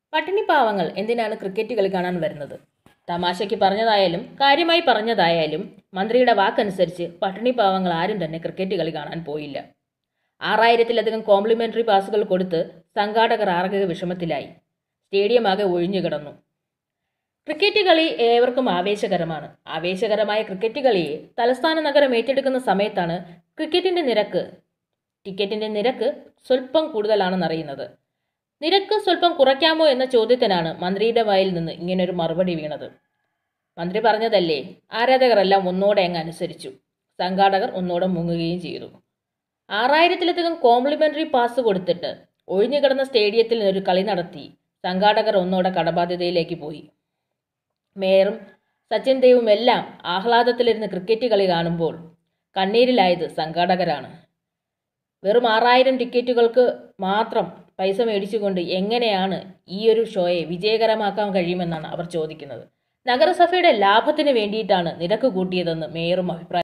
പട്ടിണി പാവങ്ങൾ എന്തിനാണ് ക്രിക്കറ്റ് കളി കാണാൻ വരുന്നത് തമാശയ്ക്ക് പറഞ്ഞതായാലും കാര്യമായി പറഞ്ഞതായാലും മന്ത്രിയുടെ വാക്കനുസരിച്ച് പട്ടിണി പാവങ്ങൾ ആരും തന്നെ ക്രിക്കറ്റ് കളി കാണാൻ പോയില്ല ആറായിരത്തിലധികം കോംപ്ലിമെന്ററി പാസുകൾ കൊടുത്ത് സംഘാടകർ ആർഗക വിഷമത്തിലായി സ്റ്റേഡിയം ആകെ ഒഴിഞ്ഞു കിടന്നു ക്രിക്കറ്റ് കളി ഏവർക്കും ആവേശകരമാണ് ആവേശകരമായ ക്രിക്കറ്റ് കളിയെ തലസ്ഥാന നഗരം ഏറ്റെടുക്കുന്ന സമയത്താണ് ക്രിക്കറ്റിന്റെ നിരക്ക് ടിക്കറ്റിന്റെ നിരക്ക് സ്വല്പം കൂടുതലാണെന്നറിയുന്നത് നിരക്ക് സ്വല്പം കുറയ്ക്കാമോ എന്ന ചോദ്യത്തിനാണ് മന്ത്രിയുടെ വായിൽ നിന്ന് ഇങ്ങനൊരു മറുപടി വീണത് മന്ത്രി പറഞ്ഞതല്ലേ ആരാധകരെല്ലാം ഒന്നോടെ അങ്ങ് അനുസരിച്ചു സംഘാടകർ ഒന്നോടെ മുങ്ങുകയും ചെയ്തു ആറായിരത്തിലധികം കോംപ്ലിമെന്ററി പാസ് കൊടുത്തിട്ട് ഒഴിഞ്ഞുകിടന്ന സ്റ്റേഡിയത്തിൽ ഒരു കളി നടത്തി സംഘാടകർ ഒന്നോടെ കടബാധ്യതയിലേക്ക് പോയി മേയറും സച്ചിൻ ദേവും എല്ലാം ആഹ്ലാദത്തിലിരുന്ന് ക്രിക്കറ്റ് കളി കാണുമ്പോൾ കണ്ണീരിലായത് സംഘാടകരാണ് വെറും ആറായിരം ടിക്കറ്റുകൾക്ക് മാത്രം പൈസ മേടിച്ചുകൊണ്ട് എങ്ങനെയാണ് ഈ ഒരു ഷോയെ വിജയകരമാക്കാൻ കഴിയുമെന്നാണ് അവർ ചോദിക്കുന്നത് നഗരസഭയുടെ ലാഭത്തിന് വേണ്ടിയിട്ടാണ് നിരക്ക് കൂട്ടിയതെന്ന് മേയറും അഭിപ്രായം